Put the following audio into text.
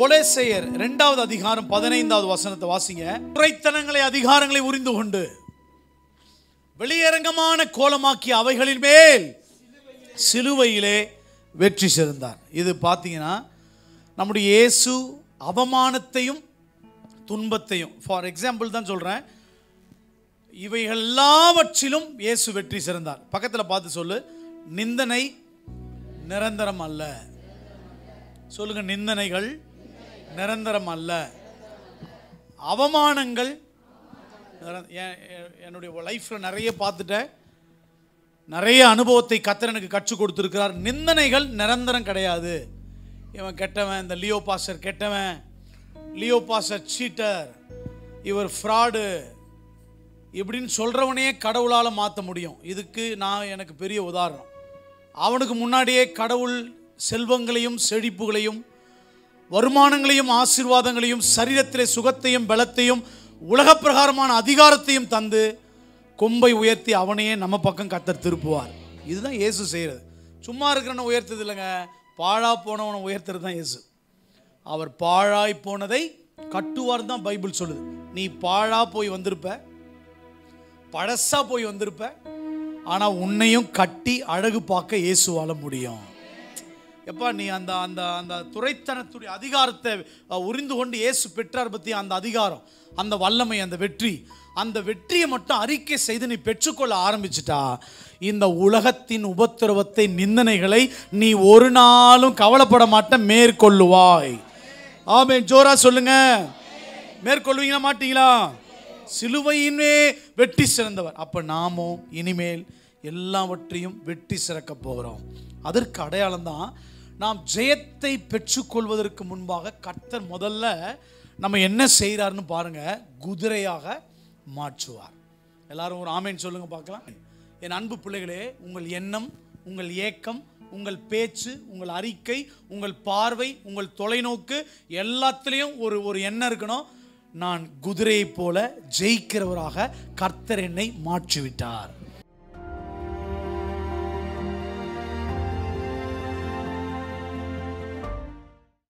கொலேசையர் இரண்டாவது அதிகாரம் பதினைந்தாவது வசனத்தை வாசிங்க துறைத்தனங்களை அதிகாரங்களை உரிந்து கொண்டு வெளியரங்கமான கோலமாக்கிய அவைகளின் மேல் சிலுவையிலே வெற்றி சிறந்தார் இது பார்த்தீங்கன்னா நம்முடைய இயேசு அவமானத்தையும் துன்பத்தையும் ஃபார் எக்ஸாம்பிள் தான் சொல்கிறேன் இவைகள் எல்லாவற்றிலும் இயேசு வெற்றி சிறந்தார் பக்கத்தில் பார்த்து சொல்லு நிந்தனை நிரந்தரம் அல்ல சொல்லுங்க நிந்தனைகள் நிரந்தரம் அல்ல அவமானங்கள் நிர- என்- என்- என்னுடைய லைஃப்பில் நிறைய பார்த்துட்டேன் நிறைய அனுபவத்தை கத்தர் எனக்கு கற்றுக் கொடுத்துருக்கிறார் நிந்தனைகள் நிரந்தரம் கிடையாது இவன் கெட்டவன் இந்த லியோ பாஸ்டர் கெட்டவன் லியோ பாஸ்டர் சீட்டர் இவர் ஃப்ராடு இப்படின்னு சொல்கிறவனையே கடவுளால் மாற்ற முடியும் இதுக்கு நான் எனக்கு பெரிய உதாரணம் அவனுக்கு முன்னாடியே கடவுள் செல்வங்களையும் செழிப்புகளையும் வருமானங்களையும் ஆசீர்வாதங்களையும் சரீரத்திலே சுகத்தையும் பலத்தையும் உலகப் பிரகாரமான அதிகாரத்தையும் தந்து கொம்பை உயர்த்தி அவனையே நம்ம பக்கம் கத்தர் திருப்புவார் இதுதான் இயேசு செய்கிறது சும்மா இருக்கிறவனை உயர்த்தது இல்லைங்க பாழா போனவனை உயர்த்துறது தான் இயேசு அவர் பாழாய் போனதை கட்டுவார் தான் பைபிள் சொல்லுது நீ பாழா போய் வந்திருப்ப பழசா போய் வந்திருப்ப ஆனா உன்னையும் கட்டி அழகு பார்க்க இயேசுவால முடியும் எப்பா நீ அந்த அந்த அந்த துறைத்தனத்துடைய அதிகாரத்தை அஹ், உரிந்து கொண்டு இயேசு பெற்றார் பத்தி அந்த அதிகாரம் அந்த வல்லமை அந்த வெற்றி அந்த வெற்றியை மட்டும் அறிக்கை செய்து நீ பெற்றுக்கொள்ள ஆரம்பிச்சிட்டா இந்த உலகத்தின் உபத்திரவத்தை நிந்தனைகளை நீ ஒரு நாளும் கவலைப்பட மாட்ட மேற்கொள்ளுவாய் ஆமே ஜோரா சொல்லுங்க மேற்கொள்வீங்களா மாட்டீங்களா சிலுவையினே வெற்றி சிறந்தவர் அப்ப நாமும் இனிமேல் எல்லாவற்றையும் வெற்றி சிறக்க போகிறோம் அதற்கு அடையாளம் தான் நாம் ஜெயத்தை பெற்றுக்கொள்வதற்கு முன்பாக கர்த்தர் முதல்ல நம்ம என்ன செய்கிறாருன்னு பாருங்க குதிரையாக மாற்றுவார் எல்லாரும் ஒரு ஆமேன் சொல்லுங்க பார்க்கலாம் என் அன்பு பிள்ளைகளே உங்கள் எண்ணம் உங்கள் ஏக்கம் உங்கள் பேச்சு உங்கள் அறிக்கை உங்கள் பார்வை உங்கள் தொலைநோக்கு எல்லாத்துலேயும் ஒரு ஒரு எண்ணம் இருக்கணும் நான் குதிரையைப் போல ஜெயிக்கிறவராக கர்த்தர் என்னை மாற்றிவிட்டார்